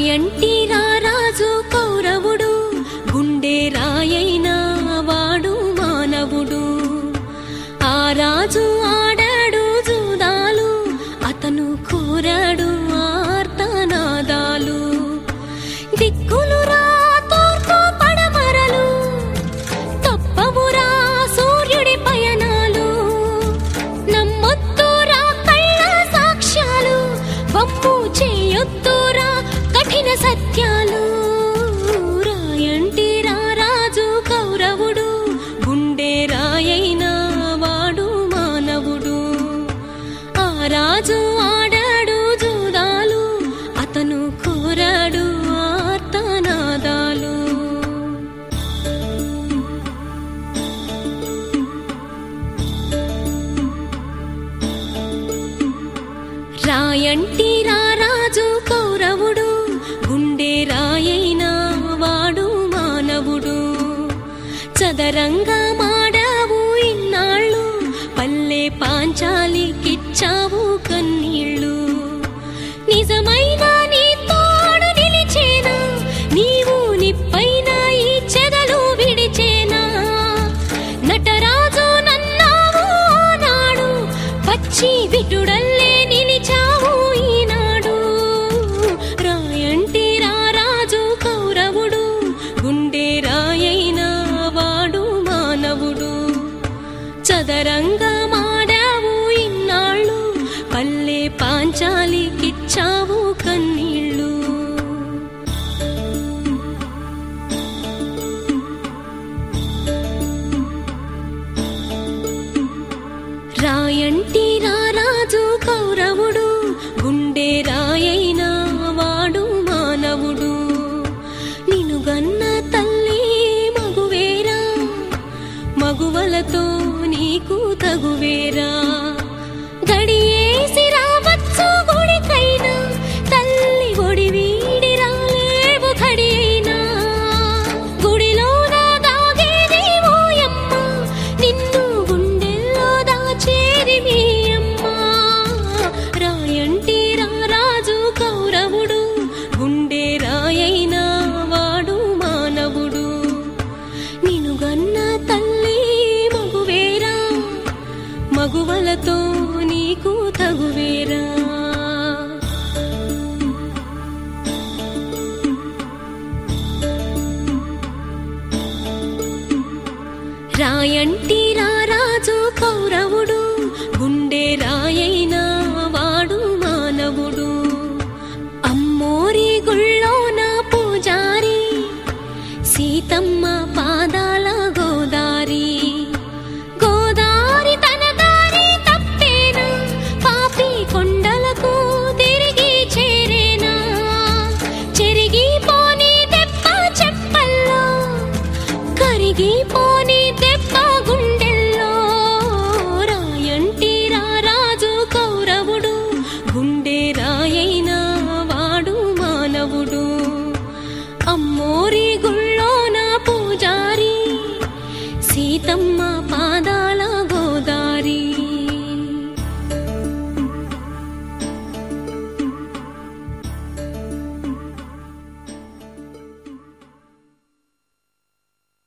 రాయంటి రారాజు కౌరవుడు గుండె రాయైన వాడు మానవుడు ఆ రాజు ఆడాడు జూదాలు అతను కోరాడు ఆర్తనాదాలు దిక్కులురా తూర్పు పడమరలు తప్పవురా సూర్యుడి పయనాలు నమ్మొద్దురా కళ్ళ సాక్ష్యాలు వప్పు చేయొద్దురా కఠిన సత్యాలు రాయంటి రారాజు కౌరవుడు గుండె రాయైన వాడు మానవుడు ఆ రాజు ఆడాడు జూదాలు అతను కోరాడు ఆర్తనాదాలు రాయంటి రారాజు కౌరవుడు గుండె రాయైన వాడు మానవుడు చదరంగా మాడావు ఇన్నాళ్ళు పల్లె పాంచాలికిచ్చావు కన్నీళ్ళు నిజమైన నీ తోడు నిలిచేనా నీవు నిప్పైన ఈ చెదలు విడిచేనా నటరాజు నన్నావు నాడు పచ్చి విటుడల్లే నిలిచావు ఈనాడు రాయంటి రారాజు కౌరవుడు గుండె రాయైన వాడు మానవుడు చదరంగా మాడావు ఇన్నాళ్ళు పల్లె పాంచాలికిచ్చావు కన్నీళ్ళు రాయంటి రారాజు కౌరవుడు గుండె రాయైన వాడు మానవుడు నిను గన్న తల్లి మగువేరా మగువలతో నీకు తగువేరా గడియేసి రావచ్చు గుడికైనా తల్లి ఒడి వీడి రాలేవు ఖడియైనా గుడిలోన దాగేది ఓయమ్మ నిన్ను గుండెల్లో దాచేది మీ అమ్మ రాయంటి రారాజు కౌరవుడు గుండె రాయైన వాడు మానవుడు నిను గన్న తల్లి మగువేరా మగువలతో నీకు తగువేరా రాయంటి రారాజు కౌరవుడు గుండె రాయైన వాడు మానవుడు అమ్మోరి గుళ్ళోన పూజారి సీతమ్మ పాదాల గోదారి గోదారి తన దారి తప్పేనా పాపి కొండలకు తిరిగి చేరేనా చెరిగిపోని దెబ్బ చెప్పల్లో కరిగిపోని దెబ్బ గుండెల్లో రాయంటి రారాజు కౌరవుడు గుండె రాయైన వాడు మానవుడు అమ్మోరి గుళ్ళోన పూజారి సీతమ్మ